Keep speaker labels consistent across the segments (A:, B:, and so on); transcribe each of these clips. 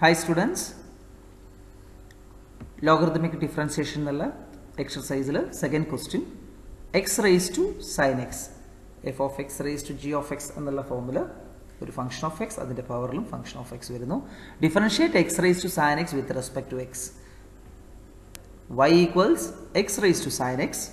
A: hi students logarithmic differentiation എന്നുള്ള എക്സർസൈസിൽ second question x raise to sine x f of x raise to g of x എന്നുള്ള ഫോമിൽ ഒരു function of x അതിൻ്റെ പവറിലും function of x വരുന്നു differentiate x raise to sine x with respect to x y equals x raise to sine x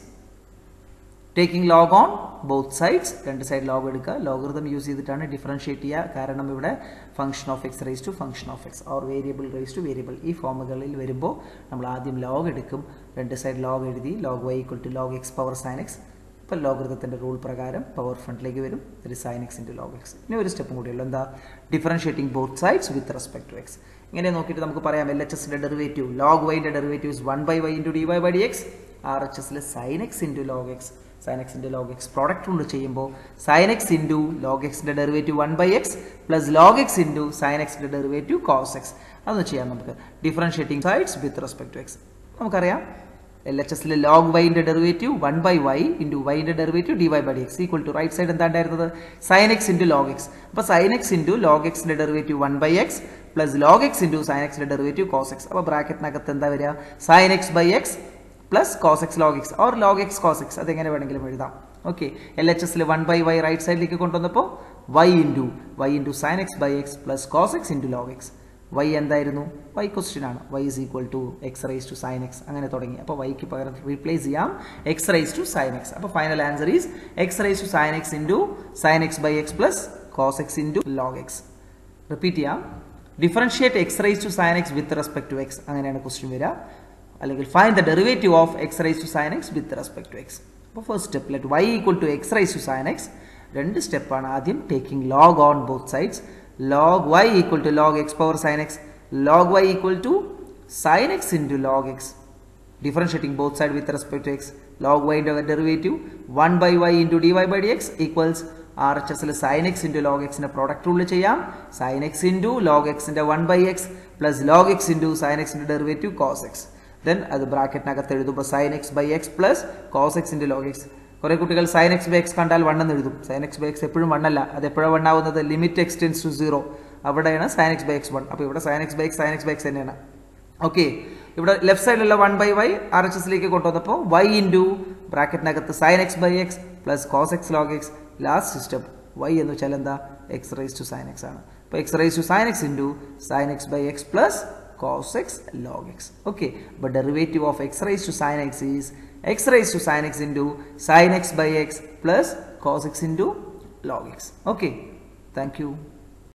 A: taking log on both sides രണ്ട് side log എടുക്കുക logarithm use ചെയ്തിട്ടാണ് ഡിഫറൻഷിയേറ്റ് ചെയ്യുക കാരണം ഇവിടെ function of x raise to function of x or variable raise to variable ഈ ഫോമുകളിൽ വരുമ്പോൾ നമ്മൾ ആദ്യം ലോഗ് എടുക്കും രണ്ട് സൈഡ് ലോഗ് എഴുതി log y equal to log x power sine x ഇപ്പോൾ ലോഗറിതത്തിൻ്റെ റൂൾ പ്രകാരം പവർ ഫ്രണ്ടിലേക്ക് വരും ഒരു sine x into log x ഇനി ഒരു സ്റ്റെപ്പും കൂടിയുള്ളൂ എന്താ differentiating both sides with respect to x ഇങ്ങനെ നോക്കിയിട്ട് നമുക്ക് പറയാം എൽ എച്ച് എസിൻ്റെ ഡെറിവേറ്റീവ് ലോഗ് വൈൻ്റെ derivatives one by y into d y by d x R H എസിൽ sine x into log x sine x into log x product കൊണ്ട് ചെയ്യുമ്പോൾ sine x into log എക്സിൻ്റെ derivative one by x plus log x into sine എക്സിൻ്റെ derivative cos x അതൊന്ന് ചെയ്യാം നമുക്ക് differentiating sides with respect to x നമുക്കറിയാം L H എസിലെ log വൈൻ്റെ derivative one by y into വൈൻ്റെ derivative d y by d x equal to right side എന്താ ഉണ്ടായിരുന്നത് sign x into log x അപ്പോൾ സൈൻ എക്സ് ഇൻറ്റു ലോഗ് എക്സിൻ്റെ derivative one by x plus log x into sine എക്സിൻ്റെ derivative cos x അപ്പോൾ ബ്രാക്കറ്റിനകത്ത് എന്താ വരിക sine x by x plus cos x log x or log x cos x അതെങ്ങനെ വേണമെങ്കിലും എഴുതാം ഓക്കെ എൽ എച്ച് എസിൽ വൺ ബൈ വൈ റൈറ്റ് സൈഡിലേക്ക് കൊണ്ടുവന്നപ്പോൾ y into y into sine x by x plus cos x into log x Y എന്തായിരുന്നു y question ആണ് y is equal to x rise to sine x അങ്ങനെ തുടങ്ങി അപ്പോൾ വൈക്ക് പകരം റീപ്ലേസ് ചെയ്യാം x rise to sine x അപ്പോൾ final answer is x rise to sine x into sine x by x plus cos x into log x repeat ചെയ്യാം differentiate x rise to sine x with respect to x അങ്ങനെയാണ് question വരിക അല്ലെങ്കിൽ find the derivative of x rise to sine x with respect to x അപ്പോൾ first step let y equal to x rise to sine x രണ്ട് സ്റ്റെപ്പാണ് ആദ്യം taking log on both sides log y equal to log x power sin x log y equal to sin x into log x differentiating both side with respect to x log y derivative 1 by y into dy by dx equals R H എസിൽ sine x into log എക്സിൻ്റെ product rule ചെയ്യാം sine x into log എക്സിൻ്റെ one by x plus log x into sine എക്സിൻ്റെ derivative cos x then അത് ബ്രാക്കറ്റിനകത്ത് എഴുതുമ്പോൾ sine x by x plus cos x into log x കുറെ കുട്ടികൾ sine x by x കണ്ടാൽ one എന്ന് എഴുതും സൈൻ എക്സ് ബൈ എക്സ് എപ്പോഴും വൺ അല്ല അത് എപ്പോഴാണ് വൺ ആവുന്നത് ലിമിറ്റ് എക്സ്റ്റെൻസ് ടു സീറോ അവിടെയാണ് sine x by x one അപ്പോൾ ഇവിടെ sine x by x sine x by x തന്നെയാണ് ഓക്കെ ഇവിടെ ലെഫ്റ്റ് സൈഡിലുള്ള one by y R H എസിലേക്ക് കൊണ്ടുവന്നപ്പോൾ വൈ ഇൻറ്റു ബ്രാക്കറ്റിനകത്ത് sine x by x plus cos x log x last step y എന്ന് വെച്ചാൽ എന്താ x rise to sine x ആണ് അപ്പോൾ x rise to sine x into sine x by x plus cos x log x okay but derivative of x raised to sin x is x raised to sin x into sin x by x plus cos x into log x okay thank you